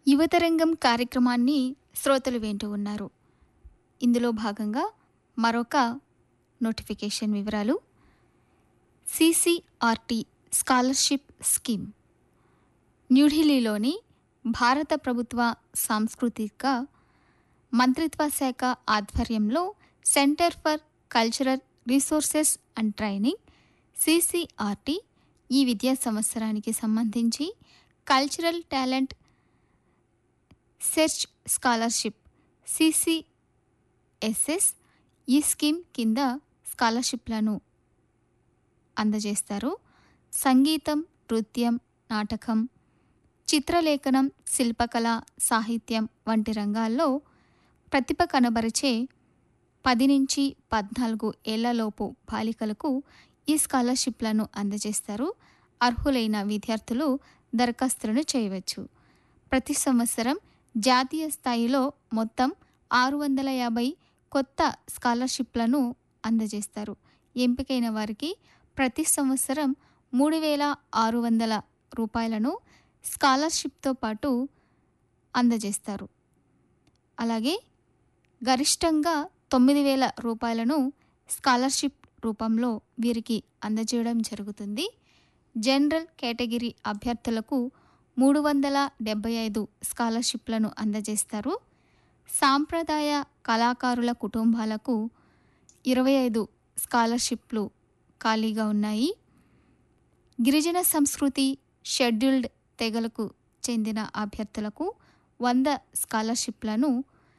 యువతరంగం కార్యక్రమాన్ని శ్రోతలు వింటూ ఉన్నారు ఇందులో భాగంగా మరొక నోటిఫికేషన్ వివరాలు సిసిఆర్టి స్కాలర్షిప్ స్కీమ్ న్యూఢిల్లీలోని భారత ప్రభుత్వ సాంస్కృతిక మంత్రిత్వ శాఖ ఆధ్వర్యంలో centre for cultural resources and training CCRT ఈ విద్యా సంవత్సరానికి సంబంధించి cultural talent search scholarship CCSS ఈ స్కీమ్ కింద స్కాలర్షిప్లను అందజేస్తారు సంగీతం నృత్యం నాటకం చిత్రలేఖనం శిల్పకళ సాహిత్యం వంటి రంగాల్లో ప్రతిభ కనబరిచే పది నుంచి పద్నాలుగు ఏళ్లలోపు బాలికలకు ఈ స్కాలర్షిప్లను అందజేస్తారు అర్హులైన విద్యార్థులు దరఖాస్తులను చేయవచ్చు ప్రతి సంవత్సరం జాతీయ స్థాయిలో మొత్తం ఆరు వందల యాభై కొత్త స్కాలర్షిప్లను అందజేస్తారు ఎంపికైన వారికి ప్రతి సంవత్సరం మూడు వేల ఆరు వందల రూపాయలను స్కాలర్షిప్తో పాటు అందజేస్తారు అలాగే గరిష్టంగా తొమ్మిది వేల రూపాయలను స్కాలర్షిప్ రూపంలో వీరికి అందజేయడం జరుగుతుంది జనరల్ కేటగిరీ అభ్యర్థులకు మూడు వందల డెబ్బై ఐదు స్కాలర్షిప్లను అందజేస్తారు సాంప్రదాయ కళాకారుల కుటుంబాలకు ఇరవై ఐదు స్కాలర్షిప్లు ఖాళీగా ఉన్నాయి గిరిజన సంస్కృతి షెడ్యూల్డ్ తెగలకు చెందిన అభ్యర్థులకు వంద స్కాలర్షిప్లను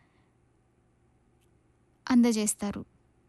అందజేస్తారు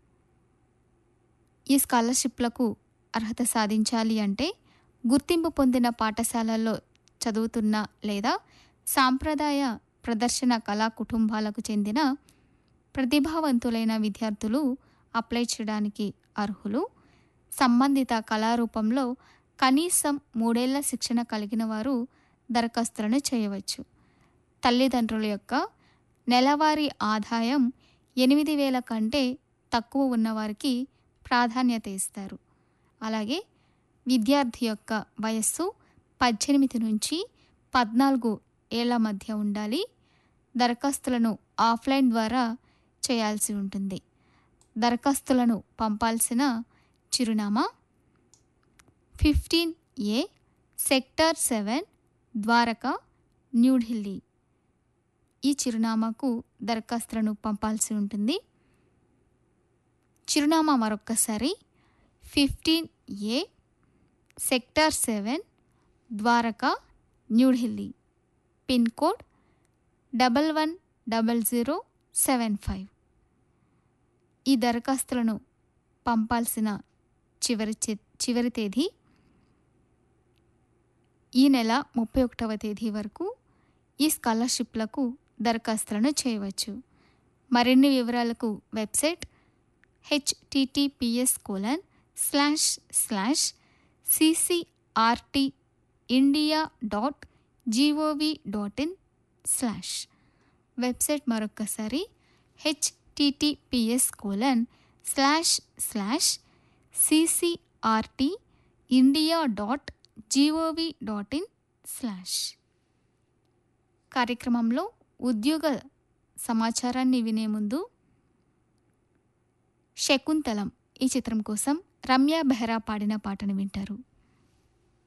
ఈ స్కాలర్షిప్లకు అర్హత సాధించాలి అంటే గుర్తింపు పొందిన పాఠశాలల్లో చదువుతున్న లేదా సాంప్రదాయ ప్రదర్శన కళా కుటుంబాలకు చెందిన ప్రతిభావంతులైన విద్యార్థులు అప్లై చేయడానికి అర్హులు సంబంధిత కళారూపంలో కనీసం మూడేళ్ల శిక్షణ కలిగిన వారు దరఖాస్తులను చేయవచ్చు తల్లిదండ్రుల యొక్క నెలవారీ ఆదాయం ఎనిమిది వేల కంటే తక్కువ ఉన్నవారికి ప్రాధాన్యత ఇస్తారు అలాగే విద్యార్థి యొక్క వయస్సు పద్దెనిమిది నుంచి పద్నాలుగు ఏళ్ల మధ్య ఉండాలి దరఖాస్తులను ఆఫ్లైన్ ద్వారా చేయాల్సి ఉంటుంది దరఖాస్తులను పంపాల్సిన చిరునామా fifteen A sector seven Dwarka New Delhi ఈ చిరునామాకు దరఖాస్తులను పంపాల్సి ఉంటుంది చిరునామా మరొక్కసారి fifteen A sector seven Dwarka New Delhi pin code double one double zero seven five ఈ దరఖాస్తులను పంపాల్సిన చివరి చే- చివరి తేదీ ఈ నెల ముప్పై ఒకటవ తేదీ వరకు ఈ స్కాలర్షిప్లకు దరఖాస్తులను చేయవచ్చు మరిన్ని వివరాలకు website HTTPS colon slash slash CCRT India dot G O V dot in slash website మరొక్కసారి HTTPS colon slash slash CCRT India dot G O V dot in slash కార్యక్రమంలో ఉద్యోగ సమాచారాన్ని వినే ముందు శకుంతలం ఈ చిత్రం కోసం రమ్య బెహ్రా పాడిన పాటను వింటారు